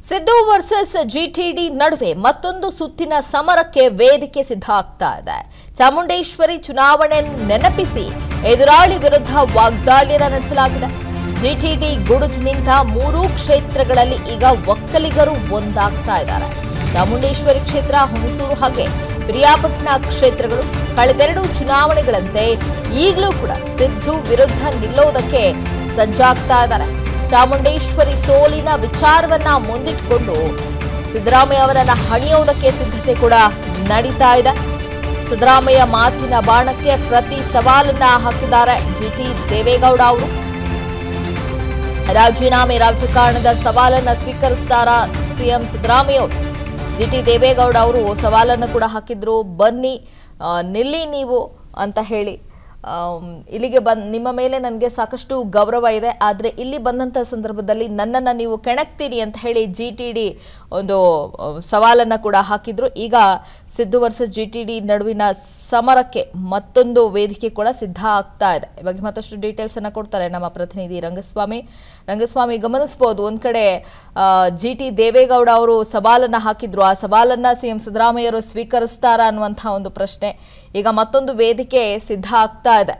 Siddu versus ಜಿಟಿಡಿ ನಡುವೆ ಮತ್ತೊಂದು ಸುತ್ತಿನ ಸಮರಕ್ಕೆ ವೇದಿಕೆ ಸಿದ್ಧ ಆಗ್ತಾ ಇದೆ ಚಾಮುಂಡೇಶ್ವರಿ ಚುನಾವಣೆ ನೆನಪಿಸಿ ಎದುರಾಳಿ ವಿರುದ್ಧ ವಾಗ್ದಾಳಿಯನ್ನ ನಡೆಸಲಾಗಿದೆ ಜಿಟಿಡಿ ಗುಡುಗಿನಿಂದ ಮೂರೂ ಕ್ಷೇತ್ರಗಳಲ್ಲಿ ಈಗ ಒಕ್ಕಲಿಗರು ಒಂದಾಗ್ತಾ ಇದ್ದಾರೆ ಚಾಮುಂಡೇಶ್ವರಿ ಕ್ಷೇತ್ರ ಹುಣಸೂರು ಹಾಗೆ ಪ್ರಿಯಾಪಟ್ಟಣ ಕ್ಷೇತ್ರಗಳು ಕಳೆದೆರಡು ಚುನಾವಣೆಗಳಂತೆ ಈಗಲೂ ಕೂಡ ಸಿದ್ದು ವಿರುದ್ಧ ನಿಲ್ಲೋದಕ್ಕೆ ಸಜ್ಜಾಗ್ತಾ ಇದ್ದಾರೆ ಚಾಮುಂಡೇಶ್ವರಿ ಸೋಲಿನ ವಿಚಾರವನ್ನ ಮುಂದಿಟ್ಟುಕೊಂಡು ಸಿದ್ದರಾಮಯ್ಯ ಅವರನ್ನ ಹಣಿಯೋದಕ್ಕೆ ಸಿದ್ಧತೆ ಕೂಡ ನಡೀತಾ ಇದೆ ಸಿದ್ದರಾಮಯ್ಯ ಮಾತಿನ ಬಾಣಕ್ಕೆ ಪ್ರತಿ ಸವಾಲನ್ನ ಹಾಕಿದ್ದಾರೆ ಜಿಟಿ ದೇವೇಗೌಡ ಅವರು ರಾಜೀನಾಮೆ ರಾಜಕಾರಣದ ಸವಾಲನ್ನ ಸ್ವೀಕರಿಸ್ತಾರ ಸಿಎಂ ಸಿದ್ದರಾಮಯ್ಯ ಅವರು ಜಿಟಿ ದೇವೇಗೌಡ ಅವರು ಸವಾಲನ್ನು ಕೂಡ ಹಾಕಿದ್ರು ಬನ್ನಿ ಆ, ನಿಲ್ಲಿ ನೀವು ಅಂತ ಹೇಳಿ ಆಮ್, ಇಲ್ಲಿಗೆ ಬಂದ್ ನಿಮ್ಮ ಮೇಲೆ ನನಗೆ ಸಾಕಷ್ಟು ಗೌರವ ಇದೆ ಆದರೆ ಇಲ್ಲಿ ಬಂದಂಥ ಸಂದರ್ಭದಲ್ಲಿ ನನ್ನನ್ನು ನೀವು ಕೆಣಕ್ತೀರಿ ಅಂತ ಹೇಳಿ ಜಿ ಟಿ ಡಿ ಒಂದು ಆ, ಸವಾಲನ್ನ ಕೂಡ ಹಾಕಿದ್ರು ಈಗ Siddu versus G T D ನಡುವಿನ ಸಮರಕ್ಕೆ ಮತ್ತೊಂದು ವೇದಿಕೆ ಕೂಡ ಸಿದ್ಧ ಆಗ್ತಾ ಇದೆ ಈ ಬಗ್ಗೆ ಮತ್ತಷ್ಟು ಡೀಟೇಲ್ಸ್ ಅನ್ನ ಕೊಡ್ತಾರೆ ನಮ್ಮ ಪ್ರತಿನಿಧಿ ರಂಗಸ್ವಾಮಿ ರಂಗಸ್ವಾಮಿ ಗಮನಿಸಬಹುದು ಒಂದ್ ಕಡೆ ಜಿ ಟಿ ದೇವೇಗೌಡ ಅವರು ಸವಾಲನ್ನ ಹಾಕಿದ್ರು ಆ ಸವಾಲನ್ನ ಸಿಎಂ ಸಿದ್ದರಾಮಯ್ಯ ಅವರು ಸ್ವೀಕರಿಸ್ತಾರಾ ಅನ್ನುವಂತಹ ಒಂದು ಪ್ರಶ್ನೆ ಈಗ ಮತ್ತೊಂದು ವೇದಿಕೆ ಸಿದ್ಧ ಆಗ್ತಾ ಇದೆ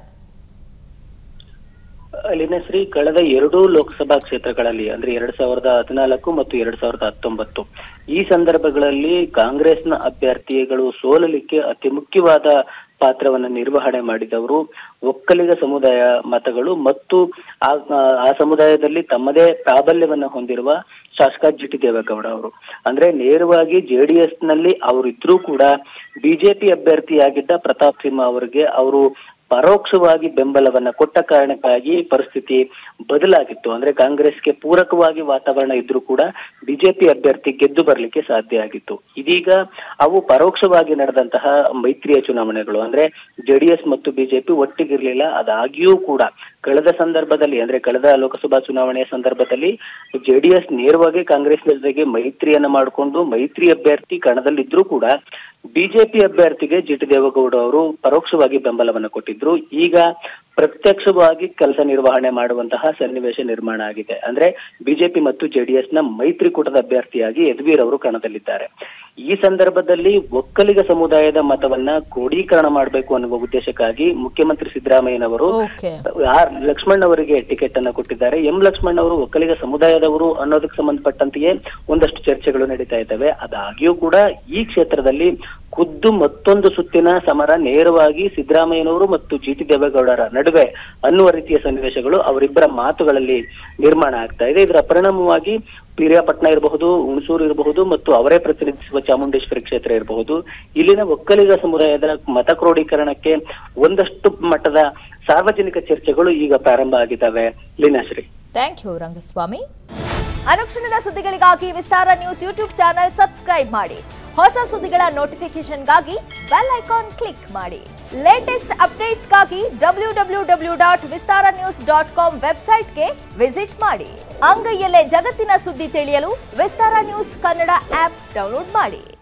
ಲಿನಶ್ರೀ ಕಳೆದ ಎರಡೂ ಲೋಕಸಭಾ ಕ್ಷೇತ್ರಗಳಲ್ಲಿ ಅಂದ್ರೆ ಎರಡ್ ಸಾವಿರದ ಹದಿನಾಲ್ಕು ಮತ್ತು ಎರಡ್ ಸಾವಿರದ ಹತ್ತೊಂಬತ್ತು ಈ ಸಂದರ್ಭಗಳಲ್ಲಿ ಕಾಂಗ್ರೆಸ್ನ ಅಭ್ಯರ್ಥಿಗಳು ಸೋಲಲಿಕ್ಕೆ ಅತಿ ಮುಖ್ಯವಾದ ಪಾತ್ರವನ್ನು ನಿರ್ವಹಣೆ ಮಾಡಿದವರು ಒಕ್ಕಲಿಗ ಸಮುದಾಯ ಮತಗಳು ಮತ್ತು ಆ ಆ ಸಮುದಾಯದಲ್ಲಿ ತಮ್ಮದೇ ಪ್ರಾಬಲ್ಯವನ್ನ ಹೊಂದಿರುವ ಶಾಸಕ ಜಿ ಟಿ ದೇವೇಗೌಡ ಅವರು ಅಂದ್ರೆ ನೇರವಾಗಿ ಜೆಡಿಎಸ್ ನಲ್ಲಿ ಅವರಿದ್ರೂ ಕೂಡ ಬಿಜೆಪಿ ಅಭ್ಯರ್ಥಿಯಾಗಿದ್ದ ಪ್ರತಾಪ್ ಸಿಂಹ ಅವರಿಗೆ ಅವರು ಪರೋಕ್ಷವಾಗಿ ಬೆಂಬಲವನ್ನ ಕೊಟ್ಟ ಕಾರಣಕ್ಕಾಗಿ ಪರಿಸ್ಥಿತಿ ಬದಲಾಗಿತ್ತು ಅಂದ್ರೆ ಕಾಂಗ್ರೆಸ್ಗೆ ಪೂರಕವಾಗಿ ವಾತಾವರಣ ಇದ್ರೂ ಕೂಡ ಬಿಜೆಪಿ ಅಭ್ಯರ್ಥಿ ಗೆದ್ದು ಬರಲಿಕ್ಕೆ ಸಾಧ್ಯ ಆಗಿತ್ತು ಇದೀಗ ಅವು ಪರೋಕ್ಷವಾಗಿ ನಡೆದಂತಹ ಮೈತ್ರಿಯ ಚುನಾವಣೆಗಳು ಅಂದ್ರೆ ಜೆಡಿಎಸ್ ಮತ್ತು ಬಿಜೆಪಿ ಒಟ್ಟಿಗಿರ್ಲಿಲ್ಲ ಅದಾಗಿಯೂ ಕೂಡ ಕಳೆದ ಸಂದರ್ಭದಲ್ಲಿ ಅಂದ್ರೆ ಕಳೆದ ಲೋಕಸಭಾ ಚುನಾವಣೆಯ ಸಂದರ್ಭದಲ್ಲಿ ಜೆಡಿಎಸ್ ನೇರವಾಗಿ ಕಾಂಗ್ರೆಸ್ ಜೊತೆಗೆ ಮೈತ್ರಿಯನ್ನ ಮಾಡಿಕೊಂಡು ಮೈತ್ರಿ ಅಭ್ಯರ್ಥಿ ಕಣದಲ್ಲಿದ್ರೂ ಕೂಡ ಬಿಜೆಪಿ ಅಭ್ಯರ್ಥಿಗೆ ಜಿ ಟಿ ದೇವೇಗೌಡ ಅವರು ಪರೋಕ್ಷವಾಗಿ ಬೆಂಬಲವನ್ನು ಕೊಟ್ಟಿದ್ರು ಈಗ ಪ್ರತ್ಯಕ್ಷವಾಗಿ ಕೆಲಸ ನಿರ್ವಹಣೆ ಮಾಡುವಂತಹ ಸನ್ನಿವೇಶ ನಿರ್ಮಾಣ ಆಗಿದೆ ಅಂದ್ರೆ ಬಿಜೆಪಿ ಮತ್ತು ಜೆಡಿಎಸ್ ನ ಮೈತ್ರಿಕೂಟದ ಅಭ್ಯರ್ಥಿಯಾಗಿ ಯದುವೀರ್ ಅವರು ಕಣದಲ್ಲಿದ್ದಾರೆ ಈ ಸಂದರ್ಭದಲ್ಲಿ ಒಕ್ಕಲಿಗ ಸಮುದಾಯದ ಮತವನ್ನ ಕ್ರೋಢೀಕರಣ ಮಾಡಬೇಕು ಅನ್ನುವ ಉದ್ದೇಶಕ್ಕಾಗಿ ಮುಖ್ಯಮಂತ್ರಿ ಸಿದ್ದರಾಮಯ್ಯನವರು ಓಕೆ ಆರ್ ಲಕ್ಷ್ಮಣ್ ಅವರಿಗೆ ಟಿಕೆಟ್ ಅನ್ನ ಕೊಟ್ಟಿದ್ದಾರೆ ಎಂ ಲಕ್ಷ್ಮಣ್ ಅವರು ಒಕ್ಕಲಿಗ ಸಮುದಾಯದವರು ಅನ್ನೋದಕ್ಕೆ ಸಂಬಂಧಪಟ್ಟಂತೆಯೇ ಒಂದಷ್ಟು ಚರ್ಚೆಗಳು ನಡೀತಾ ಇದ್ದಾವೆ ಅದಾಗಿಯೂ ಕೂಡ ಈ ಕ್ಷೇತ್ರದಲ್ಲಿ ಖುದ್ದು ಮತ್ತೊಂದು ಸುತ್ತಿನ ಸಮರ ನೇರವಾಗಿ ಸಿದ್ದರಾಮಯ್ಯನವರು ಮತ್ತು ಜಿ ಟಿ ದೇವೇಗೌಡರ ನಡುವೆ ಅನ್ನುವ ರೀತಿಯ ಸನ್ನಿವೇಶಗಳು ಅವರಿಬ್ಬರ ಮಾತುಗಳಲ್ಲಿ ನಿರ್ಮಾಣ ಆಗ್ತಾ ಇದೆ ಇದರ ಪರಿಣಾಮವಾಗಿ ಪಿರಿಯಾಪಟ್ಟಣ ಇರಬಹುದು ಹುಣಸೂರು ಇರಬಹುದು ಮತ್ತು ಅವರೇ ಪ್ರತಿನಿಧಿಸುವ ಚಾಮುಂಡೇಶ್ವರಿ ಕ್ಷೇತ್ರ ಇರಬಹುದು ಇಲ್ಲಿನ ಒಕ್ಕಲಿಗ ಸಮುದಾಯದ ಮತ ಕ್ರೋಢೀಕರಣಕ್ಕೆ ಒಂದಷ್ಟು ಮಟ್ಟದ ಸಾರ್ವಜನಿಕ ಚರ್ಚೆಗಳು ಈಗ ಪ್ರಾರಂಭ ಆಗಿದ್ದಾವೆ ಲೀನಾಶ್ರೀ ಥ್ಯಾಂಕ್ ಯು ರಂಗಸ್ವಾಮಿ ಅನುಕ್ಷಣದ ಸುದ್ದಿಗಳಿಗಾಗಿ Vistara news YouTube channel subscribe ಮಾಡಿ ಹೊಸ ಸುದ್ದಿಗಳ ನೋಟಿಫಿಕೇಶನ್ಗಾಗಿ ಬೆಲ್ ಐಕಾನ್ ಕ್ಲಿಕ್ ಮಾಡಿ ಲೇಟೆಸ್ಟ್ ಅಪ್ಡೇಟ್ಸ್ಗಾಗಿ W W W dot Vistara news dot com ವೆಬ್ಸೈಟ್ಗೆ ವಿಸಿಟ್ ಮಾಡಿ ಅಂಗೈಯಲ್ಲೇ ಜಗತ್ತಿನ ಸುದ್ದಿ ತಿಳಿಯಲು Vistara news Kannada app download ಮಾಡಿ